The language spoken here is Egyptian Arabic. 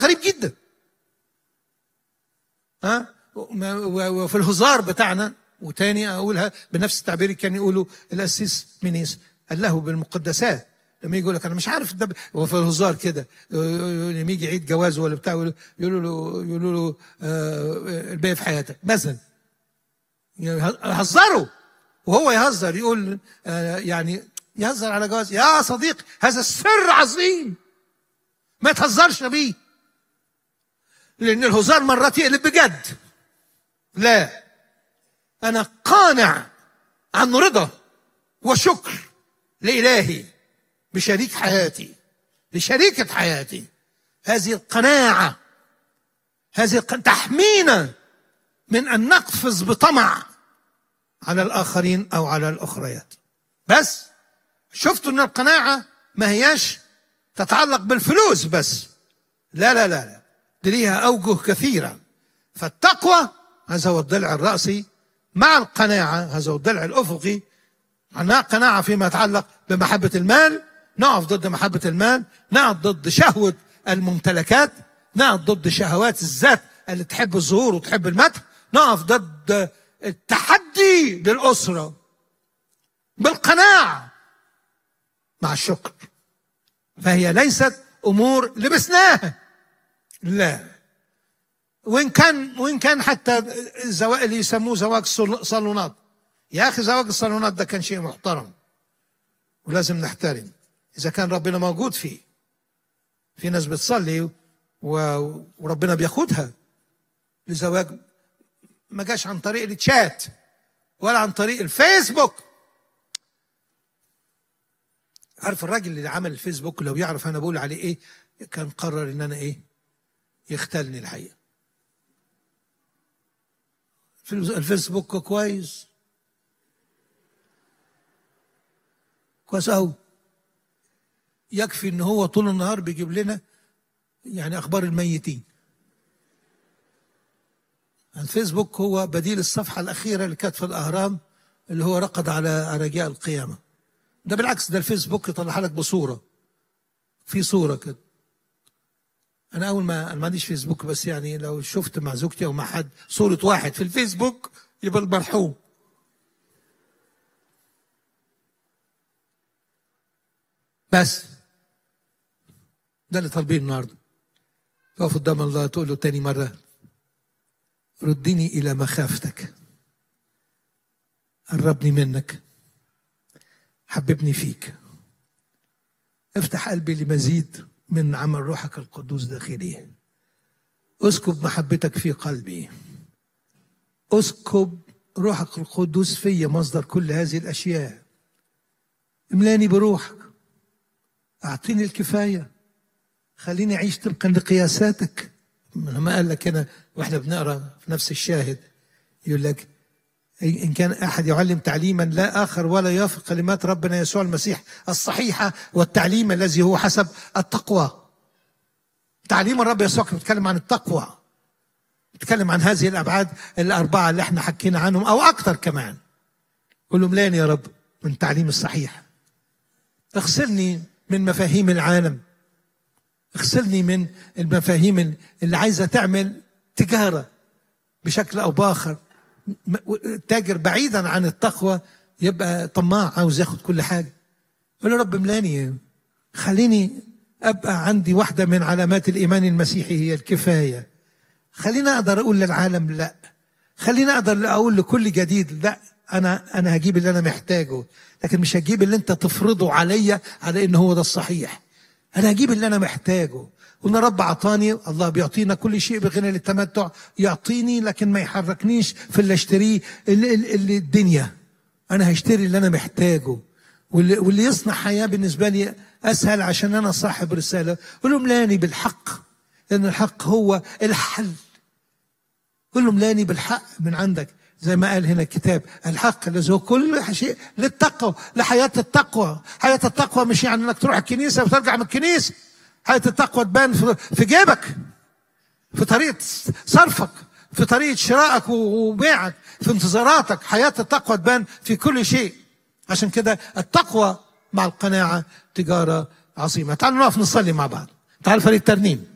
غريب جدا ها وفي الهزار بتاعنا وتاني اقولها بنفس التعبير كان يقولوا الاسيس مينيس قال له بالمقدسات لما يجي يقول لك انا مش عارف ده هو في الهزار كده لما يجي عيد جوازه ولا بتاع يقولوا له يقولوا له آه الباقي في حياتك مثلا يهزروا وهو يهزر يقول آه يعني يهزر على جواز يا صديقي هذا السر عظيم ما تهزرش بيه لان الهزار مرات يقلب بجد لا انا قانع عن رضا وشكر لالهي بشريك حياتي لشريكة حياتي هذه القناعة هذه تحمينا من أن نقفز بطمع على الآخرين أو على الأخريات بس شفتوا أن القناعة ما هياش تتعلق بالفلوس بس لا لا لا لا دي ليها أوجه كثيرة فالتقوى هذا هو الضلع الرأسي مع القناعة هذا هو الضلع الأفقي معناها قناعة فيما يتعلق بمحبة المال نقف ضد محبة المال نقف ضد شهوة الممتلكات نقف ضد شهوات الذات اللي تحب الظهور وتحب المدح نقف ضد التحدي للأسرة بالقناعة مع الشكر فهي ليست أمور لبسناها لا وإن كان وإن كان حتى الزواج اللي يسموه زواج صالونات يا أخي زواج الصالونات ده كان شيء محترم ولازم نحترم إذا كان ربنا موجود فيه في ناس بتصلي وربنا بياخدها لزواج ما جاش عن طريق الشات ولا عن طريق الفيسبوك عارف الراجل اللي عمل الفيسبوك لو يعرف انا بقول عليه ايه كان قرر ان انا ايه يختلني الحقيقه الفيسبوك كويس كويس قوي يكفي ان هو طول النهار بيجيب لنا يعني اخبار الميتين الفيسبوك هو بديل الصفحة الأخيرة اللي كانت في الأهرام اللي هو رقد على رجاء القيامة ده بالعكس ده الفيسبوك يطلع لك بصورة في صورة كده أنا أول ما أنا ما عنديش فيسبوك بس يعني لو شفت مع زوجتي أو مع حد صورة واحد في الفيسبوك يبقى المرحوم بس ده اللي طالبين النهارده تقف قدام الله تقول له تاني مره ردني الى مخافتك قربني منك حببني فيك افتح قلبي لمزيد من عمل روحك القدوس داخلي اسكب محبتك في قلبي اسكب روحك القدوس في مصدر كل هذه الاشياء املاني بروحك اعطيني الكفايه خليني اعيش طبقا لقياساتك لما قال لك هنا واحنا بنقرا في نفس الشاهد يقول لك ان كان احد يعلم تعليما لا اخر ولا يوافق كلمات ربنا يسوع المسيح الصحيحه والتعليم الذي هو حسب التقوى تعليم الرب يسوع كان بيتكلم عن التقوى بيتكلم عن هذه الابعاد الاربعه اللي احنا حكينا عنهم او اكثر كمان قول له ملاني يا رب من التعليم الصحيح اغسلني من مفاهيم العالم اغسلني من المفاهيم اللي عايزه تعمل تجاره بشكل او باخر تاجر بعيدا عن التقوى يبقى طماع عاوز ياخد كل حاجه يقول يا رب ملاني خليني ابقى عندي واحده من علامات الايمان المسيحي هي الكفايه خليني اقدر اقول للعالم لا خليني اقدر اقول لكل جديد لا انا انا هجيب اللي انا محتاجه لكن مش هجيب اللي انت تفرضه عليا على ان هو ده الصحيح انا هجيب اللي انا محتاجه قلنا رب عطاني الله بيعطينا كل شيء بغنى للتمتع يعطيني لكن ما يحركنيش في اللي اشتريه اللي, اللي الدنيا انا هشتري اللي انا محتاجه واللي, واللي يصنع حياه بالنسبه لي اسهل عشان انا صاحب رساله قول له ملاني بالحق لان الحق هو الحل قول له ملاني بالحق من عندك زي ما قال هنا الكتاب الحق الذي هو كل شيء للتقوى لحياة التقوى حياة التقوى مش يعني انك تروح الكنيسة وترجع من الكنيسة حياة التقوى تبان في جيبك في طريقة صرفك في طريقة شرائك وبيعك في انتظاراتك حياة التقوى تبان في كل شيء عشان كده التقوى مع القناعة تجارة عظيمة تعالوا نقف نصلي مع بعض تعال فريق ترنيم